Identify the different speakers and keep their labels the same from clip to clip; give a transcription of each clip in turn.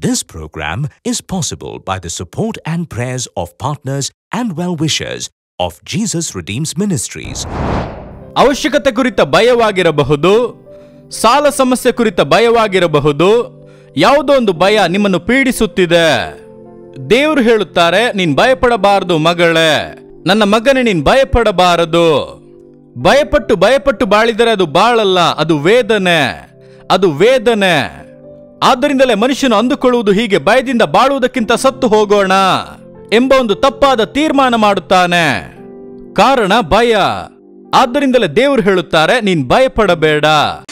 Speaker 1: This program is possible by the support and prayers of partners and well-wishers of Jesus Redeems Ministries.
Speaker 2: ಅವಶ್ಯಕತೆ ಕುರಿತ ಭಯವಾಗಿರಬಹುದು ಸಾಲ ಸಮಸ್ಯೆ ಕುರಿತ ಭಯವಾಗಿರಬಹುದು ಯಾವುದೋ ಒಂದು ಭಯ ನಿಮ್ಮನ್ನು ಪೀಡಿಸುತ್ತಿದೆ ದೇವರು ಹೇಳುತ್ತಾರೆ ನೀನ್ ಭಯಪಡಬಾರದು ಮಗಳೇ ನನ್ನ ಮಗನೇ ನೀನ್ ಭಯಪಡಬಾರದು ಭಯಪಟ್ಟು ಭಯಪಟ್ಟು ಬಾಳಿದರೆ ಅದು ಬಾಳಲ್ಲ ಅದು ವೇದನೆ ಅದು ವೇದನೆ ಆದ್ದರಿಂದಲೇ ಮನುಷ್ಯನು ಅಂದುಕೊಳ್ಳುವುದು ಹೀಗೆ ಭಯದಿಂದ ಬಾಳುವುದಕ್ಕಿಂತ ಸತ್ತು ಹೋಗೋಣ ಎಂಬ ಒಂದು ತಪ್ಪಾದ ತೀರ್ಮಾನ ಮಾಡುತ್ತಾನೆ ಕಾರಣ ಭಯ ಆದ್ದರಿಂದಲೇ ದೇವರು ಹೇಳುತ್ತಾರೆ ನೀನ್ ಭಯಪಡಬೇಡ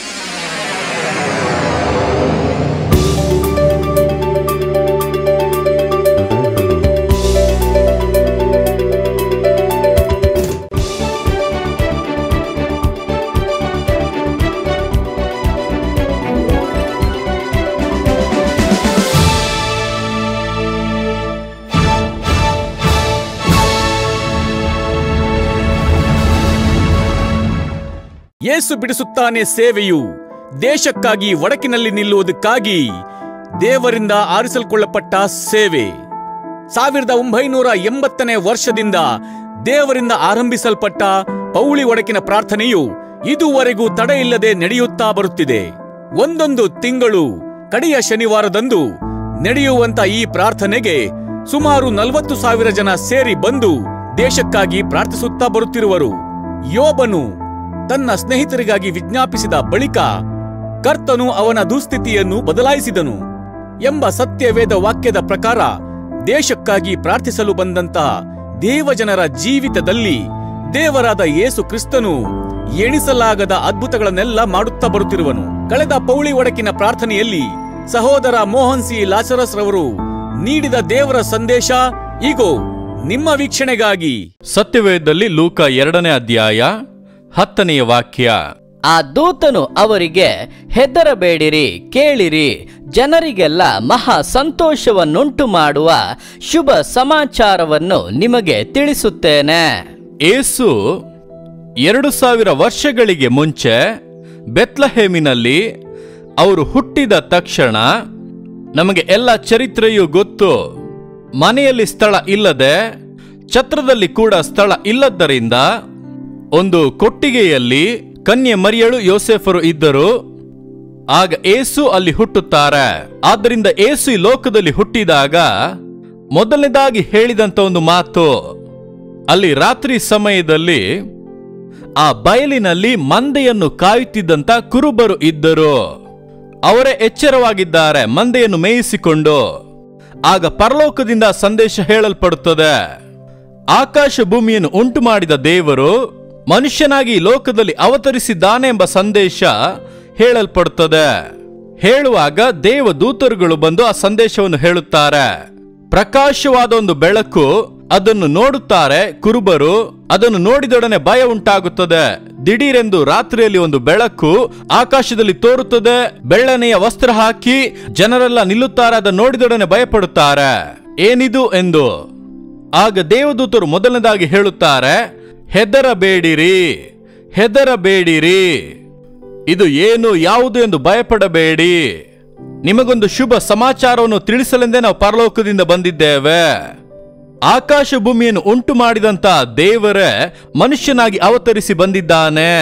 Speaker 3: ಯೇಸು ಬಿಡಿಸುತ್ತಾನೆ ಸೇವೆಯು ದೇಶಕ್ಕಾಗಿ ಒಡಕಿನಲ್ಲಿ ನಿಲ್ಲುವುದಕ್ಕಾಗಿ ದೇವರಿಂದ ಆರಿಸಲ್ಕೊಳ್ಳಲ್ಪಟ್ಟ ಸೇವೆ ಸಾವಿರದ ಒಂಬೈನೂರ ಎಂಬತ್ತನೇ ವರ್ಷದಿಂದ ದೇವರಿಂದ ಆರಂಭಿಸಲ್ಪಟ್ಟ ಪೌಳಿ ಒಡಕಿನ ಪ್ರಾರ್ಥನೆಯು ಇದುವರೆಗೂ ತಡೆಯಿಲ್ಲದೆ ನಡೆಯುತ್ತಾ ಬರುತ್ತಿದೆ ಒಂದೊಂದು ತಿಂಗಳು ಕಡೆಯ ಶನಿವಾರದಂದು ನಡೆಯುವಂತ ಈ ಪ್ರಾರ್ಥನೆಗೆ ಸುಮಾರು ನಲವತ್ತು ಸಾವಿರ ಜನ ಸೇರಿ ಬಂದು ದೇಶಕ್ಕಾಗಿ ಪ್ರಾರ್ಥಿಸುತ್ತಾ ಬರುತ್ತಿರುವರು ಯೋಬನು ತನ್ನ ಸ್ನೇಹಿತರಿಗಾಗಿ ವಿಜ್ಞಾಪಿಸಿದ ಬಳಿಕ ಕರ್ತನು ಅವನ ದುಸ್ಥಿತಿಯನ್ನು ಬದಲಾಯಿಸಿದನು ಎಂಬ ಸತ್ಯವೇದ ವಾಕ್ಯದ ಪ್ರಕಾರ ದೇಶಕ್ಕಾಗಿ ಪ್ರಾರ್ಥಿಸಲು ಬಂದಂತಹ ದೇವಜನರ ಜೀವಿತದಲ್ಲಿ ದೇವರಾದ ಯೇಸು ಕ್ರಿಸ್ತನು ಎಣಿಸಲಾಗದ ಅದ್ಭುತಗಳನ್ನೆಲ್ಲ ಮಾಡುತ್ತಾ ಬರುತ್ತಿರುವನು ಕಳೆದ ಪೌಳಿ ಒಡಕಿನ ಪ್ರಾರ್ಥನೆಯಲ್ಲಿ ಸಹೋದರ ಮೋಹನ್ ಸಿ ಲಾಚರಸ್ ರವರು ನೀಡಿದ ದೇವರ ಸಂದೇಶ ಈಗೋ ನಿಮ್ಮ ವೀಕ್ಷಣೆಗಾಗಿ
Speaker 2: ಸತ್ಯವೇದದಲ್ಲಿ ಲೂಕ ಎರಡನೇ ಅಧ್ಯಾಯ ಹತ್ತನೆಯ ವಾಕ್ಯ
Speaker 4: ಆ ದೂತನು ಅವರಿಗೆ ಹೆದರಬೇಡಿರಿ ಕೇಳಿರಿ ಜನರಿಗೆಲ್ಲ ಮಹಾ ಸಂತೋಷವನ್ನುಂಟು ಮಾಡುವ ಶುಭ ಸಮಾಚಾರವನ್ನು ನಿಮಗೆ ತಿಳಿಸುತ್ತೇನೆ
Speaker 2: ಏಸು ಎರಡು ಸಾವಿರ ವರ್ಷಗಳಿಗೆ ಮುಂಚೆ ಬೆತ್ಲಹೇಮಿನಲ್ಲಿ ಅವರು ಹುಟ್ಟಿದ ತಕ್ಷಣ ನಮಗೆ ಎಲ್ಲ ಚರಿತ್ರೆಯೂ ಗೊತ್ತು ಮನೆಯಲ್ಲಿ ಸ್ಥಳ ಇಲ್ಲದೆ ಛತ್ರದಲ್ಲಿ ಕೂಡ ಸ್ಥಳ ಇಲ್ಲದ್ದರಿಂದ ಒಂದು ಕೊಟ್ಟಿಗೆಯಲ್ಲಿ ಕನ್ಯೆ ಮರಿಯಳು ಯೋಸೆಫರು ಇದ್ದರು ಆಗ ಏಸು ಅಲ್ಲಿ ಹುಟ್ಟುತ್ತಾರೆ ಆದ್ದರಿಂದ ಏಸು ಈ ಲೋಕದಲ್ಲಿ ಹುಟ್ಟಿದಾಗ ಮೊದಲನೇದಾಗಿ ಹೇಳಿದಂತ ಒಂದು ಮಾತು ಅಲ್ಲಿ ರಾತ್ರಿ ಸಮಯದಲ್ಲಿ ಆ ಬಯಲಿನಲ್ಲಿ ಮಂದೆಯನ್ನು ಕಾಯುತ್ತಿದ್ದಂತ ಕುರುಬರು ಇದ್ದರು ಅವರೇ ಎಚ್ಚರವಾಗಿದ್ದಾರೆ ಮಂದೆಯನ್ನು ಮೇಯಿಸಿಕೊಂಡು ಆಗ ಪರಲೋಕದಿಂದ ಸಂದೇಶ ಹೇಳಲ್ಪಡುತ್ತದೆ ಆಕಾಶ ಭೂಮಿಯನ್ನು ಉಂಟು ಮಾಡಿದ ದೇವರು ಮನುಷ್ಯನಾಗಿ ಈ ಲೋಕದಲ್ಲಿ ಅವತರಿಸಿದ್ದಾನೆ ಎಂಬ ಸಂದೇಶ ಹೇಳಲ್ಪಡುತ್ತದೆ ಹೇಳುವಾಗ ದೇವದೂತರುಗಳು ಬಂದು ಆ ಸಂದೇಶವನ್ನು ಹೇಳುತ್ತಾರೆ ಪ್ರಕಾಶವಾದ ಒಂದು ಬೆಳಕು ಅದನ್ನು ನೋಡುತ್ತಾರೆ ಕುರುಬರು ಅದನ್ನು ನೋಡಿದೊಡನೆ ಭಯ ಉಂಟಾಗುತ್ತದೆ ದಿಢೀರೆಂದು ರಾತ್ರಿಯಲ್ಲಿ ಒಂದು ಬೆಳಕು ಆಕಾಶದಲ್ಲಿ ತೋರುತ್ತದೆ ಬೆಳ್ಳನೆಯ ವಸ್ತ್ರ ಹಾಕಿ ಜನರೆಲ್ಲ ನಿಲ್ಲುತ್ತಾರೆ ಅದನ್ನು ನೋಡಿದೊಡನೆ ಭಯಪಡುತ್ತಾರೆ ಏನಿದು ಎಂದು ಆಗ ದೇವದೂತರು ಮೊದಲನೇದಾಗಿ ಹೇಳುತ್ತಾರೆ ಹೆದರಬೇಡಿರಿ ಹೆದರಬೇಡಿರಿ ಇದು ಏನು ಯಾವುದು ಎಂದು ಭಯಪಡಬೇಡಿ ನಿಮಗೊಂದು ಶುಭ ಸಮಾಚಾರವನ್ನು ತಿಳಿಸಲೆಂದೇ ನಾವು ಪರಲೋಕದಿಂದ ಬಂದಿದ್ದೇವೆ ಆಕಾಶ ಭೂಮಿಯನ್ನು ಉಂಟು ಮಾಡಿದಂತ ದೇವರೇ ಮನುಷ್ಯನಾಗಿ ಅವತರಿಸಿ ಬಂದಿದ್ದಾನೆ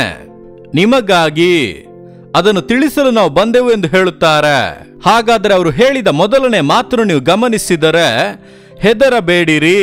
Speaker 2: ನಿಮಗಾಗಿ ಅದನ್ನು ತಿಳಿಸಲು ನಾವು ಬಂದೆವು ಎಂದು ಹೇಳುತ್ತಾರೆ ಹಾಗಾದರೆ ಅವರು ಹೇಳಿದ ಮೊದಲನೇ ಮಾತನ್ನು ನೀವು ಗಮನಿಸಿದರೆ ಹೆದರಬೇಡಿರಿ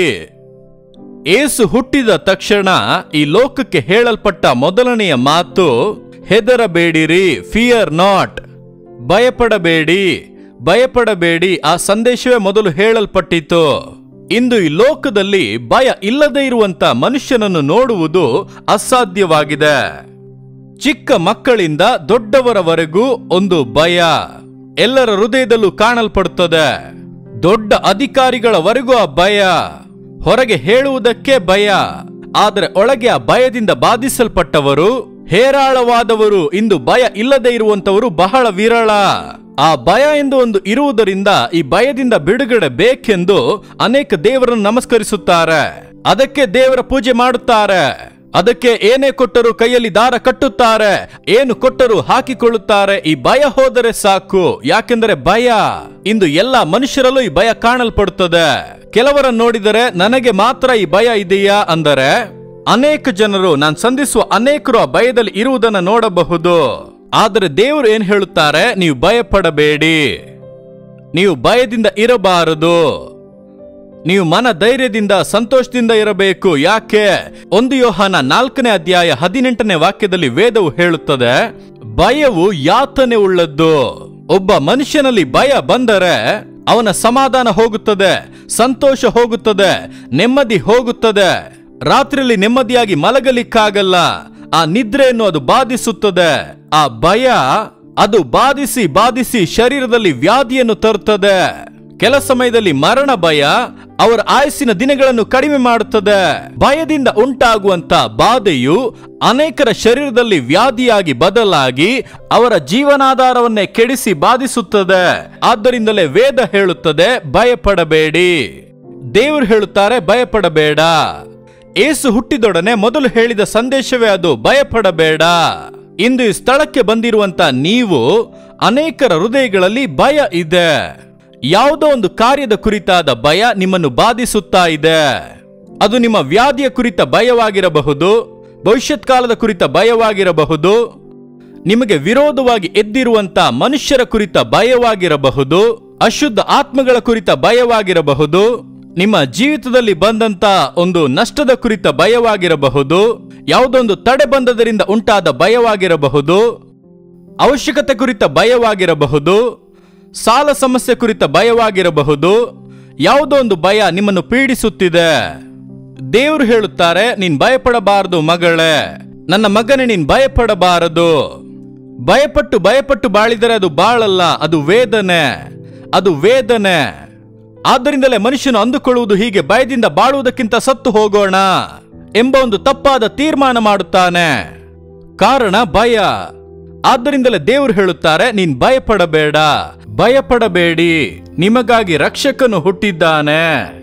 Speaker 2: ಏಸು ಹುಟ್ಟಿದ ತಕ್ಷಣ ಈ ಲೋಕಕ್ಕೆ ಹೇಳಲ್ಪಟ್ಟ ಮೊದಲನೆಯ ಮಾತು ಹೆದರಬೇಡಿರಿ ಫಿಯರ್ ನಾಟ್ ಭಯಪಡಬೇಡಿ ಭಯಪಡಬೇಡಿ ಆ ಸಂದೇಶವೇ ಮೊದಲು ಹೇಳಲ್ಪಟ್ಟಿತು ಇಂದು ಈ ಲೋಕದಲ್ಲಿ ಭಯ ಇಲ್ಲದೆ ಇರುವಂತ ಮನುಷ್ಯನನ್ನು ನೋಡುವುದು ಅಸಾಧ್ಯವಾಗಿದೆ ಚಿಕ್ಕ ಮಕ್ಕಳಿಂದ ದೊಡ್ಡವರವರೆಗೂ ಒಂದು ಭಯ ಎಲ್ಲರ ಹೃದಯದಲ್ಲೂ ಕಾಣಲ್ಪಡುತ್ತದೆ ದೊಡ್ಡ ಅಧಿಕಾರಿಗಳವರೆಗೂ ಆ ಭಯ ಹೊರಗೆ ಹೇಳುವುದಕ್ಕೆ ಭಯ ಆದರೆ ಒಳಗೆ ಆ ಭಯದಿಂದ ಬಾಧಿಸಲ್ಪಟ್ಟವರು ಹೇರಾಳವಾದವರು ಇಂದು ಭಯ ಇಲ್ಲದೆ ಇರುವಂತವರು ಬಹಳ ವಿರಳ ಆ ಭಯ ಎಂದು ಒಂದು ಇರುವುದರಿಂದ ಈ ಭಯದಿಂದ ಬಿಡುಗಡೆ ಬೇಕೆಂದು ಅನೇಕ ದೇವರನ್ನು ನಮಸ್ಕರಿಸುತ್ತಾರೆ ಅದಕ್ಕೆ ದೇವರ ಪೂಜೆ ಮಾಡುತ್ತಾರೆ ಅದಕ್ಕೆ ಏನೇ ಕೊಟ್ಟರು ಕೈಯಲ್ಲಿ ದಾರ ಕಟ್ಟುತ್ತಾರೆ ಏನು ಕೊಟ್ಟರು ಹಾಕಿಕೊಳ್ಳುತ್ತಾರೆ ಈ ಭಯ ಹೋದರೆ ಸಾಕು ಯಾಕೆಂದರೆ ಭಯ ಇಂದು ಎಲ್ಲ ಮನುಷ್ಯರಲ್ಲೂ ಈ ಭಯ ಕಾಣಲ್ಪಡುತ್ತದೆ ಕೆಲವರನ್ನು ನೋಡಿದರೆ ನನಗೆ ಮಾತ್ರ ಈ ಭಯ ಇದೆಯಾ ಅಂದರೆ ಅನೇಕ ಜನರು ನಾನು ಸಂಧಿಸುವ ಅನೇಕರು ಆ ಭಯದಲ್ಲಿ ಇರುವುದನ್ನು ನೋಡಬಹುದು ಆದರೆ ದೇವರು ಏನ್ ಹೇಳುತ್ತಾರೆ ನೀವು ಭಯಪಡಬೇಡಿ ನೀವು ಭಯದಿಂದ ಇರಬಾರದು ನೀವು ಮನ ಧೈರ್ಯದಿಂದ ಸಂತೋಷದಿಂದ ಇರಬೇಕು ಯಾಕೆ ಒಂದು ಯೋಹಾನ ನಾಲ್ಕನೇ ಅಧ್ಯಾಯ ಹದಿನೆಂಟನೇ ವಾಕ್ಯದಲ್ಲಿ ವೇದವು ಹೇಳುತ್ತದೆ ಭಯವು ಯಾತನೆ ಉಳ್ಳದ್ದು ಒಬ್ಬ ಮನುಷ್ಯನಲ್ಲಿ ಭಯ ಬಂದರೆ ಅವನ ಸಮಾಧಾನ ಹೋಗುತ್ತದೆ ಸಂತೋಷ ಹೋಗುತ್ತದೆ ನೆಮ್ಮದಿ ಹೋಗುತ್ತದೆ ರಾತ್ರಿಯಲ್ಲಿ ನೆಮ್ಮದಿಯಾಗಿ ಮಲಗಲಿಕ್ಕಾಗಲ್ಲ ಆ ನಿದ್ರೆಯನ್ನು ಅದು ಬಾಧಿಸುತ್ತದೆ ಆ ಭಯ ಅದು ಬಾಧಿಸಿ ಬಾಧಿಸಿ ಶರೀರದಲ್ಲಿ ವ್ಯಾಧಿಯನ್ನು ತರುತ್ತದೆ ಕೆಲ ಸಮಯದಲ್ಲಿ ಮರಣ ಭಯ ಅವರ ಆಯಸ್ಸಿನ ದಿನಗಳನ್ನು ಕಡಿಮೆ ಮಾಡುತ್ತದೆ ಭಯದಿಂದ ಉಂಟಾಗುವಂತ ಬಾಧೆಯು ಅನೇಕರ ಶರೀರದಲ್ಲಿ ವ್ಯಾಧಿಯಾಗಿ ಬದಲಾಗಿ ಅವರ ಜೀವನಾಧಾರವನ್ನೇ ಕೆಡಿಸಿ ಬಾಧಿಸುತ್ತದೆ ಆದ್ದರಿಂದಲೇ ವೇದ ಹೇಳುತ್ತದೆ ಭಯಪಡಬೇಡಿ ದೇವರು ಹೇಳುತ್ತಾರೆ ಭಯಪಡಬೇಡ ಏಸು ಹುಟ್ಟಿದೊಡನೆ ಮೊದಲು ಹೇಳಿದ ಸಂದೇಶವೇ ಅದು ಭಯಪಡಬೇಡ ಇಂದು ಈ ಸ್ಥಳಕ್ಕೆ ಬಂದಿರುವಂತ ನೀವು ಅನೇಕರ ಹೃದಯಗಳಲ್ಲಿ ಭಯ ಇದೆ ಯಾವುದೋ ಒಂದು ಕಾರ್ಯದ ಕುರಿತಾದ ಭಯ ನಿಮ್ಮನ್ನು ಬಾಧಿಸುತ್ತಾ ಇದೆ ಅದು ನಿಮ್ಮ ವ್ಯಾಧಿಯ ಕುರಿತ ಭಯವಾಗಿರಬಹುದು ಭವಿಷ್ಯತ್ ಕಾಲದ ಕುರಿತ ಭಯವಾಗಿರಬಹುದು ನಿಮಗೆ ವಿರೋಧವಾಗಿ ಎದ್ದಿರುವಂತ ಮನುಷ್ಯರ ಕುರಿತ ಭಯವಾಗಿರಬಹುದು ಅಶುದ್ಧ ಆತ್ಮಗಳ ಕುರಿತ ಭಯವಾಗಿರಬಹುದು ನಿಮ್ಮ ಜೀವಿತದಲ್ಲಿ ಬಂದಂತ ಒಂದು ನಷ್ಟದ ಕುರಿತ ಭಯವಾಗಿರಬಹುದು ಯಾವುದೊಂದು ತಡೆ ಬಂದದರಿಂದ ಉಂಟಾದ ಭಯವಾಗಿರಬಹುದು ಅವಶ್ಯಕತೆ ಕುರಿತ ಭಯವಾಗಿರಬಹುದು ಸಾಲ ಸಮಸ್ಯೆ ಕುರಿತ ಭಯವಾಗಿರಬಹುದು ಯಾವುದೋ ಒಂದು ಭಯ ನಿಮ್ಮನ್ನು ಪೀಡಿಸುತ್ತಿದೆ ದೇವರು ಹೇಳುತ್ತಾರೆ ನೀನ್ ಭಯಪಡಬಾರದು ಮಗಳೇ ನನ್ನ ಮಗನೇ ನೀನ್ ಭಯಪಡಬಾರದು ಭಯಪಟ್ಟು ಭಯಪಟ್ಟು ಬಾಳಿದರೆ ಅದು ಬಾಳಲ್ಲ ಅದು ವೇದನೆ ಅದು ವೇದನೆ ಆದ್ದರಿಂದಲೇ ಮನುಷ್ಯನು ಅಂದುಕೊಳ್ಳುವುದು ಹೀಗೆ ಭಯದಿಂದ ಬಾಳುವುದಕ್ಕಿಂತ ಸತ್ತು ಹೋಗೋಣ ಎಂಬ ಒಂದು ತಪ್ಪಾದ ತೀರ್ಮಾನ ಮಾಡುತ್ತಾನೆ ಕಾರಣ ಭಯ ಆದ್ದರಿಂದಲೇ ದೇವರು ಹೇಳುತ್ತಾರೆ ನೀನ್ ಭಯಪಡಬೇಡ ಭಯಪಡಬೇಡಿ ನಿಮಗಾಗಿ ರಕ್ಷಕನು ಹುಟ್ಟಿದ್ದಾನೆ